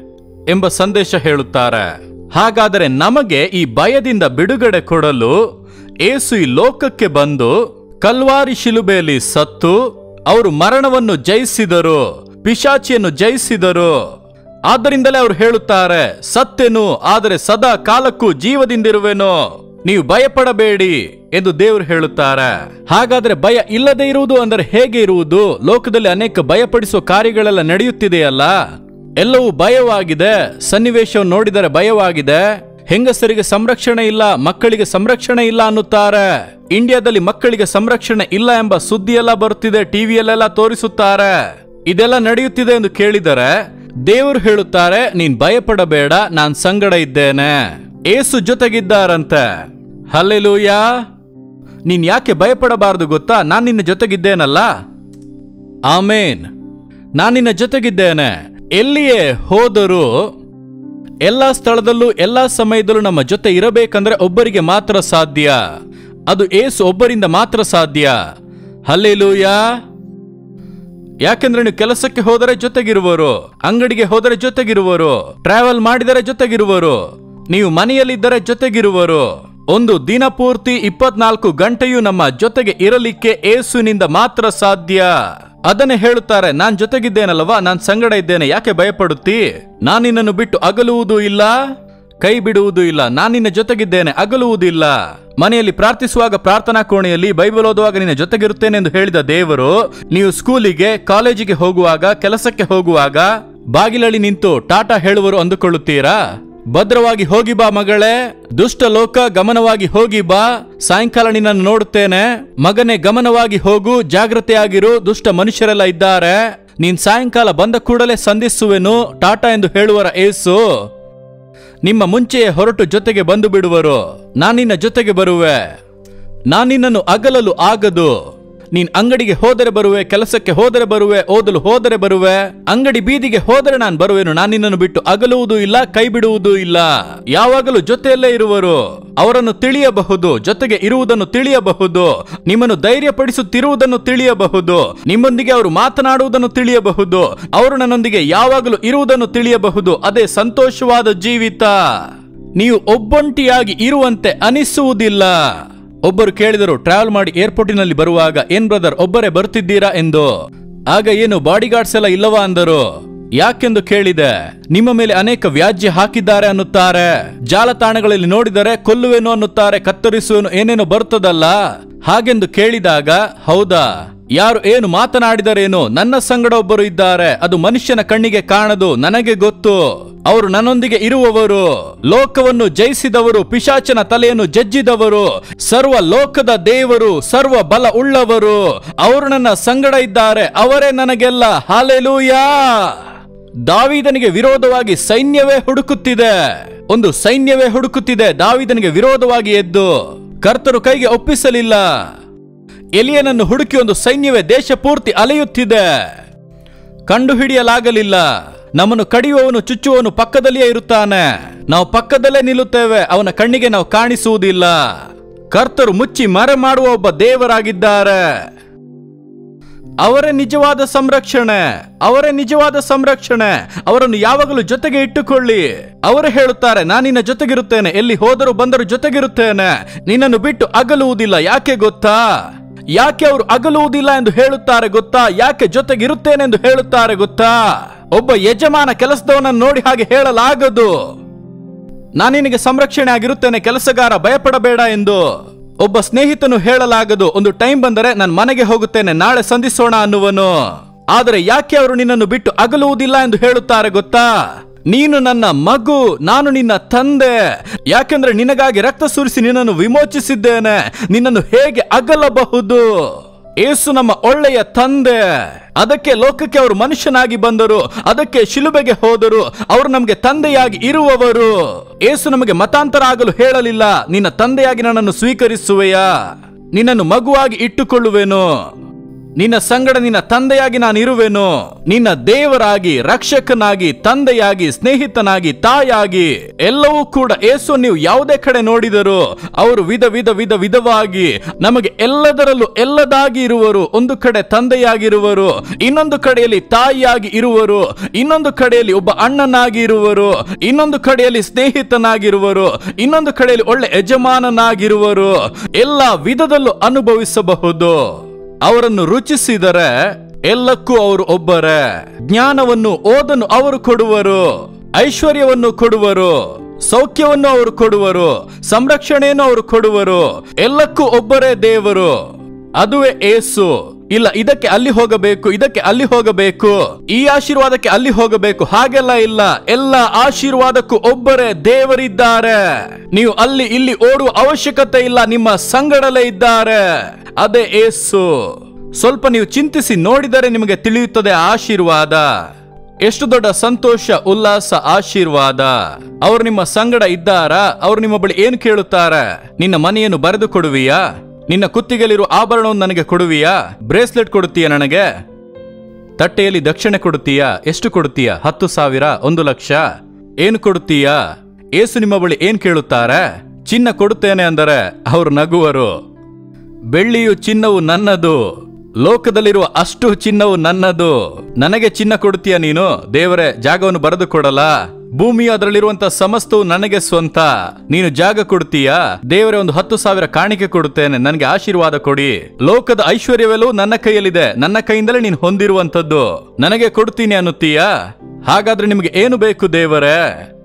Speaker 2: ಎಂಬ ಸಂದೇಶ ಹೇಳುತ್ತಾರೆ ಹಾಗಾದರೆ ನಮಗೆ ಈ ಭಯದಿಂದ ಬಿಡುಗಡೆ ಕೊಡಲು ಏಸು ಈ ಲೋಕಕ್ಕೆ ಬಂದು ಕಲ್ವಾರಿ ಶಿಲುಬೆಯಲ್ಲಿ ಸತ್ತು ಅವರು ಮರಣವನ್ನು ಜಯಿಸಿದರು ಪಿಶಾಚಿಯನ್ನು ಜಯಿಸಿದರು ಆದ್ದರಿಂದಲೇ ಅವರು ಹೇಳುತ್ತಾರೆ ಸತ್ತೆನು ಆದರೆ ಸದಾ ಕಾಲಕ್ಕೂ ಜೀವದಿಂದಿರುವೆನು ನೀವು ಭಯಪಡಬೇಡಿ ಎಂದು ದೇವರು ಹೇಳುತ್ತಾರೆ ಹಾಗಾದ್ರೆ ಭಯ ಇಲ್ಲದೆ ಇರುವುದು ಅಂದರೆ ಹೇಗೆ ಇರುವುದು ಲೋಕದಲ್ಲಿ ಅನೇಕ ಭಯಪಡಿಸುವ ಕಾರ್ಯಗಳೆಲ್ಲ ನಡೆಯುತ್ತಿದೆಯಲ್ಲ ಎಲ್ಲವೂ ಭಯವಾಗಿದೆ ಸನ್ನಿವೇಶವನ್ನು ನೋಡಿದರೆ ಭಯವಾಗಿದೆ ಹೆಂಗಸರಿಗೆ ಸಂರಕ್ಷಣೆ ಇಲ್ಲ ಮಕ್ಕಳಿಗೆ ಸಂರಕ್ಷಣೆ ಇಲ್ಲ ಅನ್ನುತ್ತಾರೆ ಇಂಡಿಯಾದಲ್ಲಿ ಮಕ್ಕಳಿಗೆ ಸಂರಕ್ಷಣೆ ಇಲ್ಲ ಎಂಬ ಸುದ್ದಿ ಎಲ್ಲ ಬರುತ್ತಿದೆ ಟಿವಿಯಲ್ಲೆಲ್ಲ ತೋರಿಸುತ್ತಾರೆ ಇದೆಲ್ಲ ನಡೆಯುತ್ತಿದೆ ಎಂದು ಕೇಳಿದರೆ ದೇವರು ಹೇಳುತ್ತಾರೆ ನೀನ್ ಭಯಪಡಬೇಡ ನಾನ್ ಸಂಗಡ ಇದ್ದೇನೆ ಏಸು ಜೊತೆಗಿದ್ದಾರಂತೆ ಹಲ್ಲೆಲೂಯ ನೀನ್ ಯಾಕೆ ಭಯಪಡಬಾರದು ಗೊತ್ತಾ ನಾನ್ ನಿನ್ನ ಜೊತೆಗಿದ್ದೇನಲ್ಲ ಆಮೇನ್ ನಾನ್ ನಿನ್ನ ಜೊತೆಗಿದ್ದೇನೆ ಎಲ್ಲಿಯೇ ಹೋದರೂ ಎಲ್ಲಾ ಸ್ಥಳದಲ್ಲೂ ಎಲ್ಲಾ ಸಮಯದಲ್ಲೂ ನಮ್ಮ ಜೊತೆ ಇರಬೇಕಂದ್ರೆ ಒಬ್ಬರಿಗೆ ಮಾತ್ರ ಸಾಧ್ಯ ಅದು ಏಸು ಒಬ್ಬರಿಂದ ಮಾತ್ರ ಸಾಧ್ಯ ಹಲ್ಲೆಲೂಯ ಯಾಕೆಂದ್ರೆ ನೀವು ಕೆಲಸಕ್ಕೆ ಹೋದರೆ ಜೊತೆಗಿರುವರು ಅಂಗಡಿಗೆ ಹೋದರೆ ಜೊತೆಗಿರುವರು ಟ್ರಾವೆಲ್ ಮಾಡಿದರೆ ಜೊತೆಗಿರುವರು ನೀವು ಮನೆಯಲ್ಲಿದ್ದರೆ ಜೊತೆಗಿರುವರು ಒಂದು ದಿನ ಪೂರ್ತಿ ಇಪ್ಪತ್ನಾಲ್ಕು ಗಂಟೆಯೂ ನಮ್ಮ ಜೊತೆಗೆ ಇರಲಿಕ್ಕೆ ಏಸುನಿಂದ ಮಾತ್ರ ಸಾಧ್ಯ ಅದನ್ನೇ ಹೇಳುತ್ತಾರೆ ನಾನ್ ಜೊತೆಗಿದ್ದೇನಲ್ವಾ ನಾನ್ ಸಂಗಡ ಇದ್ದೇನೆ ಯಾಕೆ ಭಯಪಡುತ್ತಿ ನಾನ್ ನಿನ್ನನ್ನು ಬಿಟ್ಟು ಅಗಲುವುದೂ ಇಲ್ಲ ಕೈ ಬಿಡುವುದೂ ಇಲ್ಲ ನಾನ್ ನಿನ್ನ ಜೊತೆಗಿದ್ದೇನೆ ಅಗಲುವುದಿಲ್ಲ ಮನೆಯಲ್ಲಿ ಪ್ರಾರ್ಥಿಸುವಾಗ ಪ್ರಾರ್ಥನಾ ಕೋಣೆಯಲ್ಲಿ ಬೈಬಲ್ ಓದುವಾಗ ನಿನ್ನ ಜೊತೆಗಿರುತ್ತೇನೆ ಎಂದು ಹೇಳಿದ ದೇವರು ನೀವು ಸ್ಕೂಲಿಗೆ ಕಾಲೇಜಿಗೆ ಹೋಗುವಾಗ ಕೆಲಸಕ್ಕೆ ಹೋಗುವಾಗ ಬಾಗಿಲಲ್ಲಿ ನಿಂತು ಟಾಟಾ ಹೇಳುವರು ಅಂದುಕೊಳ್ಳುತ್ತೀರಾ ಭದ್ರವಾಗಿ ಹೋಗಿ ಬಾ ಮಗಳೇ ದುಷ್ಟ ಲೋಕ ಗಮನವಾಗಿ ಹೋಗಿ ಬಾ ಸಾಯಂಕಾಲ ನಿನ್ನನ್ನು ನೋಡುತ್ತೇನೆ ಮಗನೇ ಗಮನವಾಗಿ ಹೋಗು ಜಾಗ್ರತೆಯಾಗಿರು ದುಷ್ಟ ಮನುಷ್ಯರೆಲ್ಲ ಇದ್ದಾರೆ ನೀನ್ ಸಾಯಂಕಾಲ ಬಂದ ಕೂಡಲೇ ಸಂಧಿಸುವೆನು ಟಾಟಾ ಎಂದು ಹೇಳುವರ ಏಸು ನಿಮ್ಮ ಮುಂಚೆಯೇ ಹೊರಟು ಜೊತೆಗೆ ಬಂದು ಬಿಡುವರು ನಾನಿನ್ನ ಜೊತೆಗೆ ಬರುವೆ ನಾನಿನ್ನನ್ನು ಅಗಲಲು ಆಗದು ನೀನ್ ಅಂಗಡಿಗೆ ಹೋದರೆ ಬರುವೆ ಕೆಲಸಕ್ಕೆ ಹೋದರೆ ಬರುವೆ ಓದಲು ಹೋದರೆ ಬರುವೆ ಅಂಗಡಿ ಬೀದಿಗೆ ಹೋದರೆ ನಾನು ಬರುವೆನು ನಾನು ನಿನ್ನನ್ನು ಬಿಟ್ಟು ಅಗಲುವುದೂ ಇಲ್ಲ ಕೈ ಬಿಡುವುದೂ ಇಲ್ಲ ಯಾವಾಗಲೂ ಜೊತೆಯಲ್ಲೇ ಇರುವರು ಅವರನ್ನು ತಿಳಿಯಬಹುದು ಜೊತೆಗೆ ಇರುವುದನ್ನು ತಿಳಿಯಬಹುದು ನಿಮ್ಮನ್ನು ಧೈರ್ಯಪಡಿಸುತ್ತಿರುವುದನ್ನು ತಿಳಿಯಬಹುದು ನಿಮ್ಮೊಂದಿಗೆ ಅವರು ಮಾತನಾಡುವುದನ್ನು ತಿಳಿಯಬಹುದು ಅವರು ನನ್ನೊಂದಿಗೆ ಯಾವಾಗಲೂ ಇರುವುದನ್ನು ತಿಳಿಯಬಹುದು ಅದೇ ಸಂತೋಷವಾದ ಜೀವಿತ ನೀವು ಒಬ್ಬೊಂಟಿಯಾಗಿ ಇರುವಂತೆ ಅನಿಸುವುದಿಲ್ಲ ಒಬ್ಬರು ಕೇಳಿದರು ಟ್ರಾವೆಲ್ ಮಾಡಿ ಏರ್ಪೋರ್ಟಿನಲ್ಲಿ ಬರುವಾಗ ಏನ್ ಬ್ರದರ್ ಒಬ್ಬರೇ ಬರ್ತಿದ್ದೀರಾ ಎಂದು ಆಗ ಏನು ಬಾಡಿಗಾರ್ಡ್ಸ್ ಎಲ್ಲ ಇಲ್ಲವಾ ಅಂದರು ಯಾಕೆಂದು ಕೇಳಿದೆ ನಿಮ್ಮ ಮೇಲೆ ಅನೇಕ ವ್ಯಾಜ್ಯ ಹಾಕಿದ್ದಾರೆ ಅನ್ನುತ್ತಾರೆ ಜಾಲತಾಣಗಳಲ್ಲಿ ನೋಡಿದರೆ ಕೊಲ್ಲುವೆನು ಅನ್ನುತ್ತಾರೆ ಕತ್ತರಿಸುವೆನು ಏನೇನು ಬರ್ತದಲ್ಲ ಹಾಗೆಂದು ಕೇಳಿದಾಗ ಹೌದಾ ಯಾರು ಏನು ಮಾತನಾಡಿದರೇನು ನನ್ನ ಸಂಗಡ ಒಬ್ಬರು ಇದ್ದಾರೆ ಅದು ಮನುಷ್ಯನ ಕಣ್ಣಿಗೆ ಕಾಣದು ನನಗೆ ಗೊತ್ತು ಅವರು ನನ್ನೊಂದಿಗೆ ಇರುವವರು ಲೋಕವನ್ನು ಜಯಿಸಿದವರು ಪಿಶಾಚನ ತಲೆಯನ್ನು ಜಜ್ಜಿದವರು ಸರ್ವ ಲೋಕದ ದೇವರು ಸರ್ವ ಬಲ ಉಳ್ಳವರು ಅವರು ನನ್ನ ಸಂಗಡ ಇದ್ದಾರೆ ಅವರೇ ನನಗೆಲ್ಲ ಹಾಲೆಲೂಯಾ ದಾವಿದನಿಗೆ ವಿರೋಧವಾಗಿ ಸೈನ್ಯವೇ ಹುಡುಕುತ್ತಿದೆ ಒಂದು ಸೈನ್ಯವೇ ಹುಡುಕುತ್ತಿದೆ ದಾವಿದನಿಗೆ ವಿರೋಧವಾಗಿ ಎದ್ದು ಕರ್ತರು ಕೈಗೆ ಒಪ್ಪಿಸಲಿಲ್ಲ ಎಲಿಯನನ್ನು ಹುಡುಕಿ ಒಂದು ಸೈನ್ಯವೇ ದೇಶ ಪೂರ್ತಿ ಅಲೆಯುತ್ತಿದೆ ಕಂಡು ಹಿಡಿಯಲಾಗಲಿಲ್ಲ ನಮ್ಮನ್ನು ಕಡಿಯುವವನು ಚುಚ್ಚುವವನು ಪಕ್ಕದಲ್ಲಿಯೇ ಇರುತ್ತಾನೆ ನಾವು ಪಕ್ಕದಲ್ಲೇ ನಿಲ್ಲುತ್ತೇವೆ ಅವನ ಕಣ್ಣಿಗೆ ನಾವು ಕಾಣಿಸುವುದಿಲ್ಲ ಕರ್ತರು ಮುಚ್ಚಿ ಮರೆ ಮಾಡುವ ಒಬ್ಬ ದೇವರಾಗಿದ್ದಾರೆ ಅವರೇ ನಿಜವಾದ ಸಂರಕ್ಷಣೆ ಅವರೇ ನಿಜವಾದ ಸಂರಕ್ಷಣೆ ಅವರನ್ನು ಯಾವಾಗಲೂ ಜೊತೆಗೆ ಇಟ್ಟುಕೊಳ್ಳಿ ಅವರು ಹೇಳುತ್ತಾರೆ ನಾನು ನಿನ್ನ ಜೊತೆಗಿರುತ್ತೇನೆ ಎಲ್ಲಿ ಹೋದರೂ ಬಂದರೂ ಜೊತೆಗಿರುತ್ತೇನೆ ನಿನ್ನನ್ನು ಬಿಟ್ಟು ಅಗಲುವುದಿಲ್ಲ ಯಾಕೆ ಗೊತ್ತಾ ಯಾಕೆ ಅವರು ಅಗಲುವುದಿಲ್ಲ ಎಂದು ಹೇಳುತ್ತಾರೆ ಗೊತ್ತಾ ಯಾಕೆ ಜೊತೆಗಿರುತ್ತೇನೆ ಎಂದು ಹೇಳುತ್ತಾರೆ ಗೊತ್ತಾ ಒಬ್ಬ ಯಜಮಾನ ಕೆಲಸದವನನ್ನು ನೋಡಿ ಹಾಗೆ ಹೇಳಲಾಗದು ನಾನು ನಿನಗೆ ಸಂರಕ್ಷಣೆ ಆಗಿರುತ್ತೇನೆ ಕೆಲಸಗಾರ ಭಯಪಡಬೇಡ ಎಂದು ಒಬ್ಬ ಸ್ನೇಹಿತನು ಹೇಳಲಾಗದು ಒಂದು ಟೈಮ್ ಬಂದರೆ ನಾನು ಮನೆಗೆ ಹೋಗುತ್ತೇನೆ ನಾಳೆ ಸಂಧಿಸೋಣ ಅನ್ನುವನು ಆದರೆ ಯಾಕೆ ಅವರು ನಿನ್ನನ್ನು ಬಿಟ್ಟು ಅಗಲುವುದಿಲ್ಲ ಎಂದು ಹೇಳುತ್ತಾರೆ ಗೊತ್ತಾ ನೀನು ನನ್ನ ಮಗು ನಾನು ನಿನ್ನ ತಂದೆ ಯಾಕೆಂದ್ರೆ ನಿನಗಾಗಿ ರಕ್ತ ಸುರಿಸಿ ನಿನ್ನನ್ನು ವಿಮೋಚಿಸಿದ್ದೇನೆ ನಿನ್ನನ್ನು ಹೇಗೆ ಅಗಲಬಹುದು ಏಸು ನಮ್ಮ ಒಳ್ಳೆಯ ತಂದೆ ಅದಕ್ಕೆ ಲೋಕಕ್ಕೆ ಅವರು ಮನುಷ್ಯನಾಗಿ ಬಂದರು ಅದಕ್ಕೆ ಶಿಲುಬೆಗೆ ಹೋದರು ಅವರು ನಮಗೆ ತಂದೆಯಾಗಿ ಇರುವವರು ಏಸು ನಮಗೆ ಮತಾಂತರ ಆಗಲು ಹೇಳಲಿಲ್ಲ ನಿನ್ನ ತಂದೆಯಾಗಿ ನನ್ನನ್ನು ಸ್ವೀಕರಿಸುವೆಯಾ ನಿನ್ನನ್ನು ಮಗುವಾಗಿ ಇಟ್ಟುಕೊಳ್ಳುವೆನು ನಿನ್ನ ಸಂಗಡ ನಿನ್ನ ತಂದೆಯಾಗಿ ನಾನು ಇರುವೆನು ನಿನ್ನ ದೇವರಾಗಿ ರಕ್ಷಕನಾಗಿ ತಂದೆಯಾಗಿ ಸ್ನೇಹಿತನಾಗಿ ತಾಯಾಗಿ ಎಲ್ಲವೂ ಕೂಡ ಏಸು ನೀವು ಯಾವುದೇ ಕಡೆ ನೋಡಿದರು ಅವರು ವಿಧ ವಿಧ ವಿಧ ವಿಧವಾಗಿ ನಮಗೆ ಎಲ್ಲದರಲ್ಲೂ ಎಲ್ಲದಾಗಿ ಇರುವರು ಒಂದು ಕಡೆ ತಂದೆಯಾಗಿರುವರು ಇನ್ನೊಂದು ಕಡೆಯಲ್ಲಿ ತಾಯಿಯಾಗಿ ಇರುವರು ಇನ್ನೊಂದು ಕಡೆಯಲ್ಲಿ ಒಬ್ಬ ಅಣ್ಣನಾಗಿ ಇರುವರು ಇನ್ನೊಂದು ಕಡೆಯಲ್ಲಿ ಸ್ನೇಹಿತನಾಗಿರುವರು ಇನ್ನೊಂದು ಕಡೆಯಲ್ಲಿ ಒಳ್ಳೆ ಯಜಮಾನನಾಗಿರುವರು ಎಲ್ಲ ವಿಧದಲ್ಲೂ ಅನುಭವಿಸಬಹುದು ಅವರನ್ನು ರುಚಿಸಿದರೆ ಎಲ್ಲಕ್ಕೂ ಅವರು ಒಬ್ಬರೇ ಜ್ಞಾನವನ್ನು ಓದನ್ನು ಅವರು ಕೊಡುವರು ಐಶ್ವರ್ಯವನ್ನು ಕೊಡುವರು ಸೌಖ್ಯವನ್ನು ಅವರು ಕೊಡುವರು ಸಂರಕ್ಷಣೆಯನ್ನು ಅವರು ಕೊಡುವರು ಎಲ್ಲಕ್ಕೂ ಒಬ್ಬರೇ ದೇವರು ಅದುವೇ ಏಸು ಇಲ್ಲ ಇದಕ್ಕೆ ಅಲ್ಲಿ ಹೋಗಬೇಕು ಇದಕ್ಕೆ ಅಲ್ಲಿ ಹೋಗಬೇಕು ಈ ಆಶೀರ್ವಾದಕ್ಕೆ ಅಲ್ಲಿ ಹೋಗಬೇಕು ಹಾಗೆಲ್ಲ ಇಲ್ಲ ಎಲ್ಲ ಆಶೀರ್ವಾದಕ್ಕೂ ಒಬ್ಬರೇ ದೇವರಿದ್ದಾರೆ ನೀವು ಅಲ್ಲಿ ಇಲ್ಲಿ ಓಡುವ ಅವಶ್ಯಕತೆ ಇಲ್ಲ ನಿಮ್ಮ ಸಂಗಡಲೇ ಇದ್ದಾರೆ ಅದೇ ಏಸು ಸ್ವಲ್ಪ ನೀವು ಚಿಂತಿಸಿ ನೋಡಿದರೆ ನಿಮಗೆ ತಿಳಿಯುತ್ತದೆ ಆ ಆಶೀರ್ವಾದ ಎಷ್ಟು ದೊಡ್ಡ ಸಂತೋಷ ಉಲ್ಲಾಸ ಆಶೀರ್ವಾದ ಅವರು ನಿಮ್ಮ ಸಂಗಡ ಇದ್ದಾರಾ ಅವರು ನಿಮ್ಮ ಬಳಿ ಏನು ಕೇಳುತ್ತಾರೆ ನಿನ್ನ ಮನೆಯನ್ನು ಬರೆದು ಕೊಡುವಿಯಾ ನಿನ್ನ ಕುತ್ತಿಗೆಲಿರುವ ಆಭರಣವನ್ನು ನನಗೆ ಕೊಡುವಿಯಾ ಬ್ರೇಸ್ಲೆಟ್ ಕೊಡುತ್ತೀಯಾ ನನಗೆ ತಟ್ಟೆಯಲ್ಲಿ ದಕ್ಷಿಣೆ ಕೊಡುತ್ತೀಯಾ ಎಷ್ಟು ಕೊಡುತ್ತೀಯಾ ಹತ್ತು ಸಾವಿರ ಒಂದು ಲಕ್ಷ ಏನು ಕೊಡುತ್ತೀಯಾ ಏಸು ನಿಮ್ಮ ಬಳಿ ಏನ್ ಕೇಳುತ್ತಾರೆ ಚಿನ್ನ ಕೊಡುತ್ತೇನೆ ಅಂದರೆ ಅವರು ನಗುವರು ಬೆಳ್ಳಿಯು ಚಿನ್ನವು ನನ್ನದು ಲೋಕದಲ್ಲಿರುವ ಅಷ್ಟು ಚಿನ್ನವು ನನ್ನದು ನನಗೆ ಚಿನ್ನ ಕೊಡುತ್ತೀಯ ನೀನು ದೇವರೇ ಜಾಗವನ್ನು ಬರೆದು ಕೊಡಲ್ಲ ಭೂಮಿಯು ಅದರಲ್ಲಿರುವಂತ ಸಮಸ್ತವು ನನಗೆ ಸ್ವಂತ ನೀನು ಜಾಗ ಕೊಡ್ತೀಯಾ ದೇವರೇ ಒಂದು ಹತ್ತು ಸಾವಿರ ಕಾಣಿಕೆ ಕೊಡುತ್ತೇನೆ ನನಗೆ ಆಶೀರ್ವಾದ ಕೊಡಿ ಲೋಕದ ಐಶ್ವರ್ಯವೆಲ್ಲವೂ ನನ್ನ ಕೈಯಲ್ಲಿದೆ ನನ್ನ ಕೈಯಿಂದಲೇ ನೀನು ಹೊಂದಿರುವಂತದ್ದು ನನಗೆ ಕೊಡ್ತೀನಿ ಅನ್ನುತ್ತೀಯಾ ಹಾಗಾದ್ರೆ ನಿಮಗೆ ಏನು ಬೇಕು ದೇವರೇ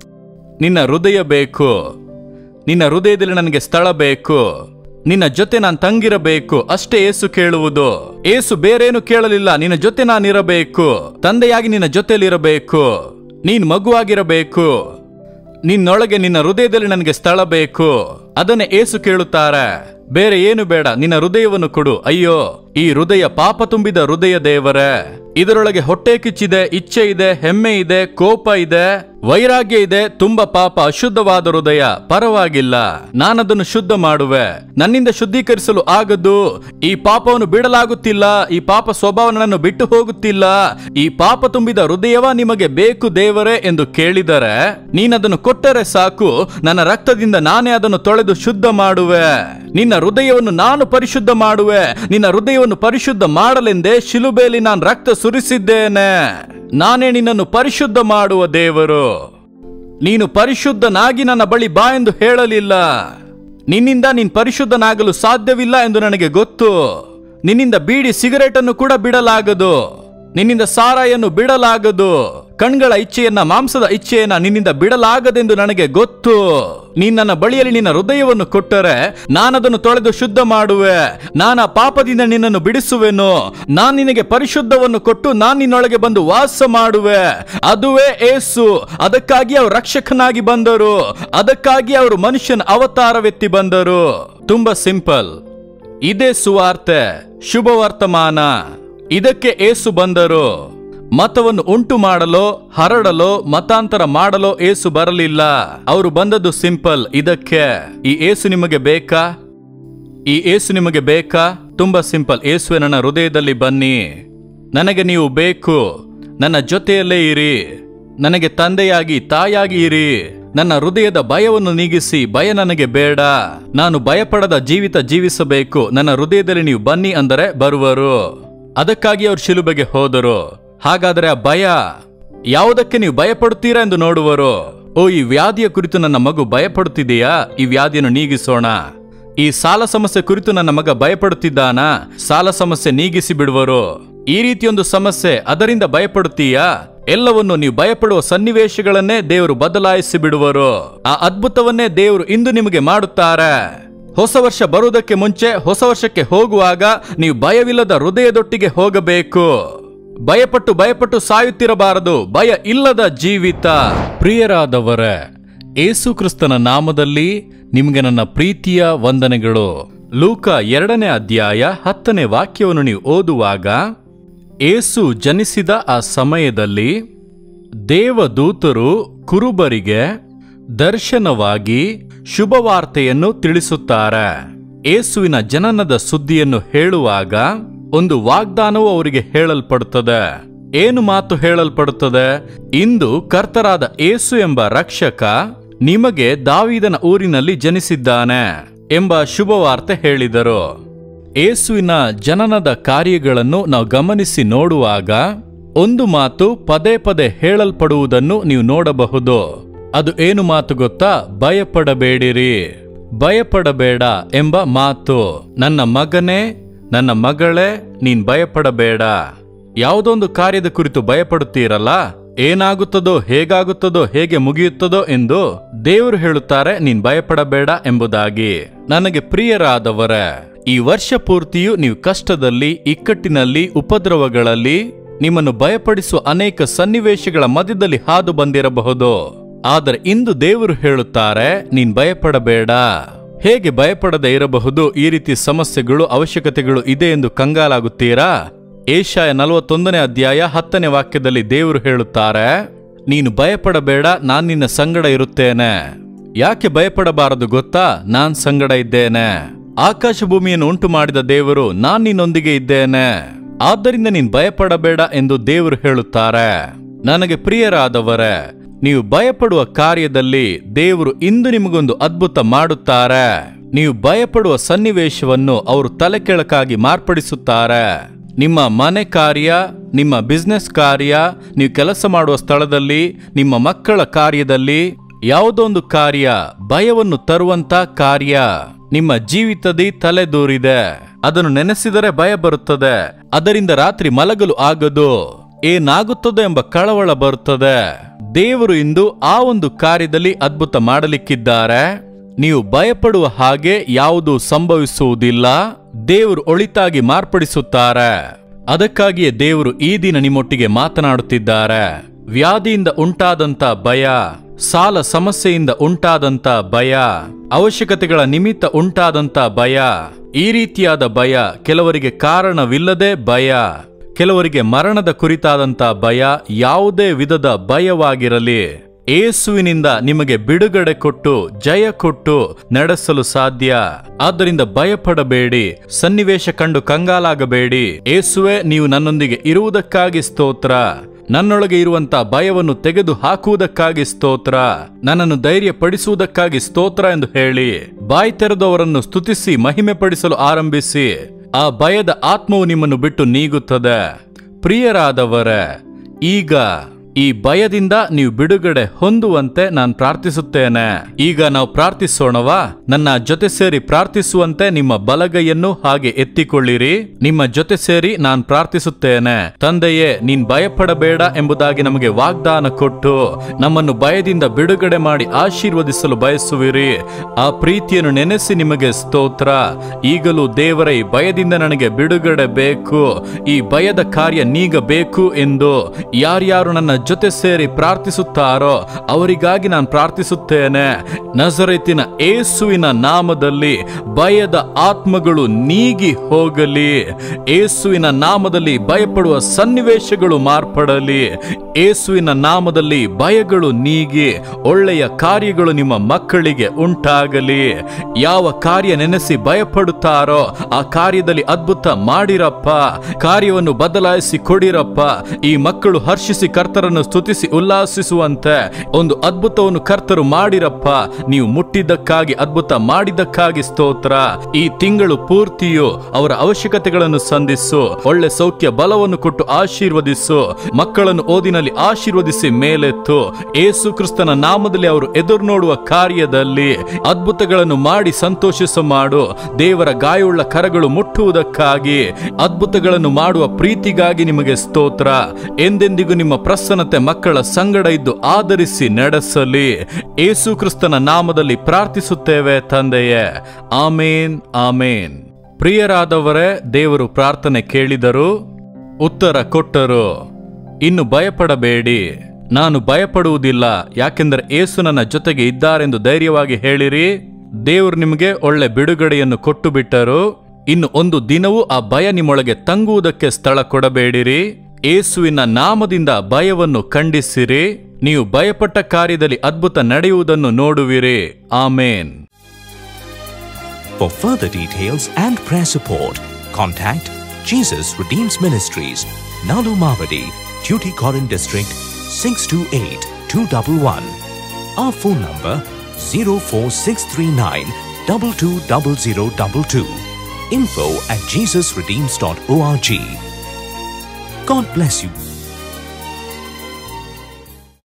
Speaker 2: ನಿನ್ನ ಹೃದಯ ಬೇಕು ನಿನ್ನ ಹೃದಯದಲ್ಲಿ ನನಗೆ ಸ್ಥಳ ಬೇಕು ನಿನ್ನ ಜೊತೆ ನಾನು ತಂಗಿರಬೇಕು ಅಷ್ಟೇ ಏಸು ಕೇಳುವುದು ಏಸು ಬೇರೇನು ಕೇಳಲಿಲ್ಲ ನಿನ್ನ ಜೊತೆ ನಾನಿರಬೇಕು ತಂದೆಯಾಗಿ ನಿನ್ನ ಜೊತೆಲಿರಬೇಕು ನೀನ್ ಮಗುವಾಗಿರಬೇಕು ನಿನ್ನೊಳಗೆ ನಿನ್ನ ಹೃದಯದಲ್ಲಿ ನನಗೆ ಸ್ಥಳ ಬೇಕು ಅದನ್ನೇ ಏಸು ಕೇಳುತ್ತಾರೆ ಬೇರೆ ಏನು ಬೇಡ ನಿನ್ನ ಹೃದಯವನ್ನು ಕೊಡು ಅಯ್ಯೋ ಈ ಹೃದಯ ಪಾಪ ತುಂಬಿದ ಹೃದಯ ದೇವರೇ ಇದರೊಳಗೆ ಹೊಟ್ಟೆ ಕಿಚ್ಚಿದೆ ಇಚ್ಛೆ ಇದೆ ಹೆಮ್ಮೆ ಇದೆ ಕೋಪ ಇದೆ ವೈರಾಗ್ಯ ಇದೆ ತುಂಬಾ ಪಾಪ ಅಶುದ್ಧವಾದ ಹೃದಯ ಪರವಾಗಿಲ್ಲ ನಾನದನ್ನು ಶುದ್ಧ ಮಾಡುವೆ ನನ್ನಿಂದ ಶುದ್ಧೀಕರಿಸಲು ಆಗದು ಈ ಪಾಪವನ್ನು ಬಿಡಲಾಗುತ್ತಿಲ್ಲ ಈ ಪಾಪ ಸ್ವಭಾವ ನನ್ನನ್ನು ಬಿಟ್ಟು ಹೋಗುತ್ತಿಲ್ಲ ಈ ಪಾಪ ತುಂಬಿದ ಹೃದಯವ ನಿಮಗೆ ಬೇಕು ದೇವರೇ ಎಂದು ಕೇಳಿದರೆ ನೀನದನ್ನು ಕೊಟ್ಟರೆ ಸಾಕು ನನ್ನ ರಕ್ತದಿಂದ ನಾನೇ ಅದನ್ನು ತೊಳೆದು ಶುದ್ಧ ಮಾಡುವೆ ನಿನ್ನ ಹೃದಯವನ್ನು ನಾನು ಪರಿಶುದ್ಧ ಮಾಡುವೆ ನಿನ್ನ ಹೃದಯವನ್ನು ಪರಿಶುದ್ಧ ಮಾಡಲೆಂದೇ ಶಿಲುಬೆಯಲ್ಲಿ ನಾನು ರಕ್ತ ಸುರಿಸಿದ್ದೇನೆ ನಾನೇ ನಿನ್ನನ್ನು ಪರಿಶುದ್ಧ ಮಾಡುವ ದೇವರು ನೀನು ಪರಿಶುದ್ಧನಾಗಿ ನನ್ನ ಬಳಿ ಬಾ ಎಂದು ಹೇಳಲಿಲ್ಲ ನಿನ್ನಿಂದ ನೀನ್ ಪರಿಶುದ್ಧನಾಗಲು ಸಾಧ್ಯವಿಲ್ಲ ಎಂದು ನನಗೆ ಗೊತ್ತು ನಿನ್ನಿಂದ ಬೀಡಿ ಸಿಗರೇಟ್ ಅನ್ನು ಕೂಡ ಬಿಡಲಾಗದು ನಿನ್ನಿಂದ ಸಾರಾಯನ್ನು ಬಿಡಲಾಗದು ಕಣ್ಗಳ ಇಚ್ಛೆಯನ್ನ ಮಾಂಸದ ಇಚ್ಛೆಯನ್ನ ನಿನ್ನಿಂದ ಬಿಡಲಾಗದೆಂದು ನನಗೆ ಗೊತ್ತು ನೀನ್ ನನ್ನ ಬಳಿಯಲ್ಲಿ ನಿನ್ನ ಹೃದಯವನ್ನು ಕೊಟ್ಟರೆ ನಾನದನ್ನು ತೊಳೆದು ಶುದ್ಧ ಮಾಡುವೆ ನಾನ ಪಾಪದಿಂದ ನಿನ್ನನ್ನು ಬಿಡಿಸುವೆನು ನಾನ್ ನಿನಗೆ ಪರಿಶುದ್ಧವನ್ನು ಕೊಟ್ಟು ನಾನ್ ನಿನ್ನೊಳಗೆ ಬಂದು ವಾಸ ಮಾಡುವೆ ಅದುವೇ ಏಸು ಅದಕ್ಕಾಗಿ ಅವರು ರಕ್ಷಕನಾಗಿ ಬಂದರು ಅದಕ್ಕಾಗಿ ಅವರು ಮನುಷ್ಯನ ಅವತಾರವೆತ್ತಿ ಬಂದರು ತುಂಬಾ ಸಿಂಪಲ್ ಇದೇ ಸುವಾರ್ತೆ ಶುಭ ವರ್ತಮಾನ ಇದಕ್ಕೆ ಏಸು ಬಂದರು ಮತವನ್ನು ಉಂಟು ಮಾಡಲು ಹರಡಲು ಮತಾಂತರ ಮಾಡಲು ಏಸು ಬರಲಿಲ್ಲ ಅವರು ಬಂದದ್ದು ಸಿಂಪಲ್ ಇದಕ್ಕೆ ಈ ಏಸು ನಿಮಗೆ ಬೇಕಾ ಈ ಏಸು ನಿಮಗೆ ಬೇಕಾ ತುಂಬಾ ಸಿಂಪಲ್ ಏಸುವೆ ನನ್ನ ಹೃದಯದಲ್ಲಿ ಬನ್ನಿ ನನಗೆ ನೀವು ಬೇಕು ನನ್ನ ಜೊತೆಯಲ್ಲೇ ಇರಿ ನನಗೆ ತಂದೆಯಾಗಿ ತಾಯಾಗಿ ಇರಿ ನನ್ನ ಹೃದಯದ ಭಯವನ್ನು ನೀಗಿಸಿ ಭಯ ನನಗೆ ಬೇಡ ನಾನು ಭಯಪಡದ ಜೀವಿತ ಜೀವಿಸಬೇಕು ನನ್ನ ಹೃದಯದಲ್ಲಿ ನೀವು ಬನ್ನಿ ಅಂದರೆ ಬರುವರು ಅದಕ್ಕಾಗಿ ಅವರು ಶಿಲುಬೆಗೆ ಹೋದರು ಹಾಗಾದರೆ ಆ ಭಯ ಯಾವುದಕ್ಕೆ ನೀವು ಭಯಪಡುತ್ತೀರಾ ಎಂದು ನೋಡುವರು ಓ ಈ ವ್ಯಾಧಿಯ ಕುರಿತು ನನ್ನ ಮಗು ಭಯಪಡುತ್ತಿದೆಯಾ ಈ ವ್ಯಾಧಿಯನ್ನು ನೀಗಿಸೋಣ ಈ ಸಾಲ ಸಮಸ್ಯೆ ಕುರಿತು ನನ್ನ ಮಗ ಭಯಪಡುತ್ತಿದ್ದಾನಾ ಸಾಲ ಸಮಸ್ಯೆ ನೀಗಿಸಿ ಬಿಡುವರು ಈ ರೀತಿಯೊಂದು ಸಮಸ್ಯೆ ಅದರಿಂದ ಭಯಪಡುತ್ತೀಯಾ ಎಲ್ಲವನ್ನು ನೀವು ಭಯಪಡುವ ಸನ್ನಿವೇಶಗಳನ್ನೇ ದೇವರು ಬದಲಾಯಿಸಿ ಬಿಡುವರು ಆ ಅದ್ಭುತವನ್ನೇ ದೇವರು ಇಂದು ನಿಮಗೆ ಮಾಡುತ್ತಾರೆ ಹೊಸ ವರ್ಷ ಬರುವುದಕ್ಕೆ ಮುಂಚೆ ಹೊಸ ವರ್ಷಕ್ಕೆ ಹೋಗುವಾಗ ನೀವು ಭಯವಿಲ್ಲದ ಹೃದಯದೊಟ್ಟಿಗೆ ಹೋಗಬೇಕು ಭಯಪಟ್ಟು ಭಯಪಟ್ಟು ಸಾಯುತ್ತಿರಬಾರದು ಭಯ ಇಲ್ಲದ ಜೀವಿತ ಪ್ರಿಯರಾದವರೇ ಏಸು ಕ್ರಿಸ್ತನ ನಾಮದಲ್ಲಿ ನಿಮಗೆ ನನ್ನ ಪ್ರೀತಿಯ ವಂದನೆಗಳು ಲೂಕ ಎರಡನೇ ಅಧ್ಯಾಯ ಹತ್ತನೇ ವಾಕ್ಯವನ್ನು ನೀವು ಓದುವಾಗ ಏಸು ಜನಿಸಿದ ಆ ಸಮಯದಲ್ಲಿ ದೇವದೂತರು ಕುರುಬರಿಗೆ ದರ್ಶನವಾಗಿ ಶುಭವಾರ್ತೆಯನ್ನು ತಿಳಿಸುತ್ತಾರೆ ಏಸುವಿನ ಜನನದ ಸುದ್ದಿಯನ್ನು ಹೇಳುವಾಗ ಒಂದು ವಾಗ್ದಾನವು ಅವರಿಗೆ ಹೇಳಲ್ಪಡುತ್ತದೆ ಏನು ಮಾತು ಹೇಳಲ್ಪಡುತ್ತದೆ ಇಂದು ಕರ್ತರಾದ ಏಸು ಎಂಬ ರಕ್ಷಕ ನಿಮಗೆ ದಾವಿದನ ಊರಿನಲ್ಲಿ ಜನಿಸಿದ್ದಾನೆ ಎಂಬ ಶುಭವಾರ್ತೆ ಹೇಳಿದರು ಏಸುವಿನ ಜನನದ ಕಾರ್ಯಗಳನ್ನು ನಾವು ಗಮನಿಸಿ ನೋಡುವಾಗ ಒಂದು ಮಾತು ಪದೇ ಪದೇ ಹೇಳಲ್ಪಡುವುದನ್ನು ನೀವು ನೋಡಬಹುದು ಅದು ಏನು ಮಾತು ಗೊತ್ತಾ ಭಯಪಡಬೇಡಿರಿ ಭಯಪಡಬೇಡ ಎಂಬ ಮಾತು ನನ್ನ ಮಗನೇ ನನ್ನ ಮಗಳೇ ನೀನ್ ಭಯಪಡಬೇಡ ಯಾವುದೊಂದು ಕಾರ್ಯದ ಕುರಿತು ಭಯಪಡುತ್ತೀರಲ್ಲ ಏನಾಗುತ್ತದೋ ಹೇಗಾಗುತ್ತದೋ ಹೇಗೆ ಮುಗಿಯುತ್ತದೋ ಎಂದು ದೇವರು ಹೇಳುತ್ತಾರೆ ನೀನ್ ಭಯಪಡಬೇಡ ಎಂಬುದಾಗಿ ನನಗೆ ಪ್ರಿಯರಾದವರ ಈ ವರ್ಷ ಪೂರ್ತಿಯೂ ನೀವು ಕಷ್ಟದಲ್ಲಿ ಇಕ್ಕಟ್ಟಿನಲ್ಲಿ ಉಪದ್ರವಗಳಲ್ಲಿ ನಿಮ್ಮನ್ನು ಭಯಪಡಿಸುವ ಅನೇಕ ಸನ್ನಿವೇಶಗಳ ಮಧ್ಯದಲ್ಲಿ ಹಾದು ಬಂದಿರಬಹುದು ಆದರೆ ಇಂದು ದೇವರು ಹೇಳುತ್ತಾರೆ ನೀನ್ ಭಯಪಡಬೇಡ ಹೇಗೆ ಭಯಪಡದೆ ಇರಬಹುದು ಈ ರೀತಿ ಸಮಸ್ಯೆಗಳು ಅವಶ್ಯಕತೆಗಳು ಇದೆ ಎಂದು ಕಂಗಾಲಾಗುತ್ತೀರಾ ಏಷಾಯ ನಲವತ್ತೊಂದನೇ ಅಧ್ಯಾಯ ಹತ್ತನೇ ವಾಕ್ಯದಲ್ಲಿ ದೇವರು ಹೇಳುತ್ತಾರೆ ನೀನು ಭಯಪಡಬೇಡ ನಾನ್ ನಿನ್ನ ಸಂಗಡ ಇರುತ್ತೇನೆ ಯಾಕೆ ಭಯಪಡಬಾರದು ಗೊತ್ತಾ ನಾನ್ ಸಂಗಡ ಇದ್ದೇನೆ ಆಕಾಶ ಭೂಮಿಯನ್ನು ಉಂಟು ಮಾಡಿದ ದೇವರು ನಾನ್ ನಿನ್ನೊಂದಿಗೆ ಇದ್ದೇನೆ ಆದ್ದರಿಂದ ನೀನ್ ಭಯಪಡಬೇಡ ಎಂದು ದೇವರು ಹೇಳುತ್ತಾರೆ ನನಗೆ ಪ್ರಿಯರಾದವರೇ ನೀವು ಭಯಪಡುವ ಕಾರ್ಯದಲ್ಲಿ ದೇವರು ಇಂದು ನಿಮಗೊಂದು ಅದ್ಭುತ ಮಾಡುತ್ತಾರೆ ನೀವು ಭಯಪಡುವ ಸನ್ನಿವೇಶವನ್ನು ಅವರು ತಲೆ ಕೆಳಕಾಗಿ ಮಾರ್ಪಡಿಸುತ್ತಾರೆ ನಿಮ್ಮ ಮನೆ ಕಾರ್ಯ ನಿಮ್ಮ ಬಿಸ್ನೆಸ್ ಕಾರ್ಯ ನೀವು ಕೆಲಸ ಮಾಡುವ ಸ್ಥಳದಲ್ಲಿ ನಿಮ್ಮ ಮಕ್ಕಳ ಕಾರ್ಯದಲ್ಲಿ ಯಾವುದೊಂದು ಕಾರ್ಯ ಭಯವನ್ನು ತರುವಂತ ಕಾರ್ಯ ನಿಮ್ಮ ಜೀವಿತದಿ ತಲೆದೂರಿದೆ ಅದನ್ನು ನೆನೆಸಿದರೆ ಭಯ ಬರುತ್ತದೆ ಅದರಿಂದ ರಾತ್ರಿ ಮಲಗಲು ಆಗದು ಏನಾಗುತ್ತದೆ ಎಂಬ ಕಳವಳ ಬರುತ್ತದೆ ದೇವರು ಇಂದು ಆ ಒಂದು ಕಾರ್ಯದಲ್ಲಿ ಅದ್ಭುತ ಮಾಡಲಿಕ್ಕಿದ್ದಾರೆ ನೀವು ಭಯಪಡುವ ಹಾಗೆ ಯಾವುದು ಸಂಭವಿಸುವುದಿಲ್ಲ ದೇವರು ಒಳಿತಾಗಿ ಮಾರ್ಪಡಿಸುತ್ತಾರೆ ಅದಕ್ಕಾಗಿಯೇ ದೇವರು ಈ ದಿನ ನಿಮ್ಮೊಟ್ಟಿಗೆ ಮಾತನಾಡುತ್ತಿದ್ದಾರೆ ವ್ಯಾಧಿಯಿಂದ ಉಂಟಾದಂತ ಭಯ ಸಾಲ ಸಮಸ್ಯೆಯಿಂದ ಉಂಟಾದಂತ ಭಯ ಅವಶ್ಯಕತೆಗಳ ನಿಮಿತ್ತ ಉಂಟಾದಂತ ಭಯ ಈ ರೀತಿಯಾದ ಭಯ ಕೆಲವರಿಗೆ ಕಾರಣವಿಲ್ಲದೆ ಭಯ ಕೆಲವರಿಗೆ ಮರಣದ ಕುರಿತಾದಂತ ಭಯ ಯಾವುದೇ ವಿಧದ ಭಯವಾಗಿರಲಿ ಏಸುವಿನಿಂದ ನಿಮಗೆ ಬಿಡುಗಡೆ ಕೊಟ್ಟು ಜಯ ಕೊಟ್ಟು ನಡೆಸಲು ಸಾಧ್ಯ ಆದ್ದರಿಂದ ಭಯಪಡಬೇಡಿ ಸನ್ನಿವೇಶ ಕಂಡು ಕಂಗಾಲಾಗಬೇಡಿ ಏಸುವೆ ನೀವು ನನ್ನೊಂದಿಗೆ ಇರುವುದಕ್ಕಾಗಿ ಸ್ತೋತ್ರ ನನ್ನೊಳಗೆ ಇರುವಂತ ಭಯವನ್ನು ತೆಗೆದು ಹಾಕುವುದಕ್ಕಾಗಿ ಸ್ತೋತ್ರ ನನ್ನನ್ನು ಧೈರ್ಯ ಪಡಿಸುವುದಕ್ಕಾಗಿ ಸ್ತೋತ್ರ ಎಂದು ಹೇಳಿ ಬಾಯಿ ತೆರೆದವರನ್ನು ಸ್ತುತಿಸಿ ಮಹಿಮೆ ಪಡಿಸಲು ಆರಂಭಿಸಿ ಆ ಭಯದ ಆತ್ಮವು ನಿಮ್ಮನ್ನು ಬಿಟ್ಟು ನೀಗುತ್ತದೆ ಪ್ರಿಯರಾದವರ ಈಗ ಈ ಭಯದಿಂದ ನೀವು ಬಿಡುಗಡೆ ಹೊಂದುವಂತೆ ನಾನು ಪ್ರಾರ್ಥಿಸುತ್ತೇನೆ ಈಗ ನಾವು ಪ್ರಾರ್ಥಿಸೋಣವಾ ನನ್ನ ಜೊತೆ ಸೇರಿ ಪ್ರಾರ್ಥಿಸುವಂತೆ ನಿಮ್ಮ ಬಲಗೈಯನ್ನು ಹಾಗೆ ಎತ್ತಿಕೊಳ್ಳಿರಿ ನಿಮ್ಮ ಜೊತೆ ಸೇರಿ ನಾನು ಪ್ರಾರ್ಥಿಸುತ್ತೇನೆ ತಂದೆಯೇ ನೀನ್ ಭಯಪಡಬೇಡ ಎಂಬುದಾಗಿ ನಮಗೆ ವಾಗ್ದಾನ ಕೊಟ್ಟು ನಮ್ಮನ್ನು ಭಯದಿಂದ ಬಿಡುಗಡೆ ಮಾಡಿ ಆಶೀರ್ವದಿಸಲು ಬಯಸುವಿರಿ ಆ ಪ್ರೀತಿಯನ್ನು ನೆನೆಸಿ ನಿಮಗೆ ಸ್ತೋತ್ರ ಈಗಲೂ ದೇವರ ಈ ಭಯದಿಂದ ನನಗೆ ಬಿಡುಗಡೆ ಬೇಕು ಈ ಭಯದ ಕಾರ್ಯ ನೀಗಬೇಕು ಎಂದು ಯಾರ್ಯಾರು ನನ್ನ ಜೊತೆ ಸೇರಿ ಪ್ರಾರ್ಥಿಸುತ್ತಾರೋ ಅವರಿಗಾಗಿ ನಾನು ಪ್ರಾರ್ಥಿಸುತ್ತೇನೆ ನಜರೇತಿನ ಏಸುವಿನ ನಾಮದಲ್ಲಿ ಭಯದ ಆತ್ಮಗಳು ನೀಗಿ ಹೋಗಲಿ ಏಸುವಿನ ನಾಮದಲ್ಲಿ ಭಯಪಡುವ ಸನ್ನಿವೇಶಗಳು ಮಾರ್ಪಡಲಿ ಏಸುವಿನ ನಾಮದಲ್ಲಿ ಭಯಗಳು ನೀಗಿ ಒಳ್ಳೆಯ ಕಾರ್ಯಗಳು ನಿಮ್ಮ ಮಕ್ಕಳಿಗೆ ಉಂಟಾಗಲಿ ಯಾವ ಕಾರ್ಯ ನೆನೆಸಿ ಭಯಪಡುತ್ತಾರೋ ಆ ಕಾರ್ಯದಲ್ಲಿ ಅದ್ಭುತ ಮಾಡಿರಪ್ಪ ಕಾರ್ಯವನ್ನು ಬದಲಾಯಿಸಿ ಕೊಡಿರಪ್ಪ ಈ ಮಕ್ಕಳು ಹರ್ಷಿಸಿ ಕರ್ತರನ್ನು ಸ್ತುತಿಸಿ ಉಲ್ಲಾಸಿಸುವಂತೆ ಒಂದು ಅದ್ಭುತವನ್ನು ಕರ್ತರು ಮಾಡಿರಪ್ಪ ನೀವು ಮುಟ್ಟಿದ್ದಕ್ಕಾಗಿ ಅದ್ಭುತ ಮಾಡಿದ್ದಕ್ಕಾಗಿ ಸ್ತೋತ್ರ ಈ ತಿಂಗಳು ಪೂರ್ತಿಯು ಅವರ ಅವಶ್ಯಕತೆಗಳನ್ನು ಸಂಧಿಸು ಒಳ್ಳೆ ಸೌಖ್ಯ ಬಲವನ್ನು ಕೊಟ್ಟು ಆಶೀರ್ವದಿಸು ಮಕ್ಕಳನ್ನು ಓದಿನಲ್ಲಿ ಆಶೀರ್ವದಿಸಿ ಮೇಲೆತ್ತು ಏಸು ಕ್ರಿಸ್ತನ ನಾಮದಲ್ಲಿ ಅವರು ಎದುರು ನೋಡುವ ಕಾರ್ಯದಲ್ಲಿ ಅದ್ಭುತಗಳನ್ನು ಮಾಡಿ ಸಂತೋಷಿಸ ಮಾಡು ದೇವರ ಗಾಯವುಳ್ಳ ಕರಗಳು ಮುಟ್ಟುವುದಕ್ಕಾಗಿ ಅದ್ಭುತಗಳನ್ನು ಮಾಡುವ ಪ್ರೀತಿಗಾಗಿ ನಿಮಗೆ ಸ್ತೋತ್ರ ಎಂದೆಂದಿಗೂ ನಿಮ್ಮ ಪ್ರಸನ್ನತೆ ಮಕ್ಕಳ ಸಂಗಡ ಇದ್ದು ಆಧರಿಸಿ ನಡೆಸಲಿ ಏಸು ಕ್ರಿಸ್ತನ ನಾಮದಲ್ಲಿ ಪ್ರಾರ್ಥಿಸುತ್ತೇವೆ ತಂದೆಯೇ ಆಮೇನ್ ಆಮೇನ್ ಪ್ರಿಯರಾದವರೇ ದೇವರು ಪ್ರಾರ್ಥನೆ ಕೇಳಿದರು ಉತ್ತರ ಕೊಟ್ಟರು ಇನ್ನು ಭಯಪಡಬೇಡಿ ನಾನು ಭಯಪಡುವುದಿಲ್ಲ ಯಾಕೆಂದರೆ ಏಸು ನನ್ನ ಜೊತೆಗೆ ಇದ್ದಾರೆಂದು ಧೈರ್ಯವಾಗಿ ಹೇಳಿರಿ ದೇವರು ನಿಮಗೆ ಒಳ್ಳೆ ಬಿಡುಗಡೆಯನ್ನು ಕೊಟ್ಟು ಬಿಟ್ಟರು ಇನ್ನು ಒಂದು ದಿನವೂ ಆ ಭಯ ನಿಮ್ಮೊಳಗೆ ತಂಗುವುದಕ್ಕೆ ಸ್ಥಳ ಕೊಡಬೇಡಿರಿ ಏಸುವಿನ ನಾಮದಿಂದ ಭಯವನ್ನು ಖಂಡಿಸಿರಿ ನೀವು ಭಯಪಟ್ಟ ಕಾರ್ಯದಲ್ಲಿ ಅದ್ಭುತ ನಡೆಯುವುದನ್ನು ನೋಡುವಿರಿ ಆಮೇನ್
Speaker 1: For further details and prayer support, contact Jesus Redeems Ministries, Nalu Mavadi, Tuticorin District, 628-211. Our phone number 04639 220022. Info at jesusredeems.org. God bless you.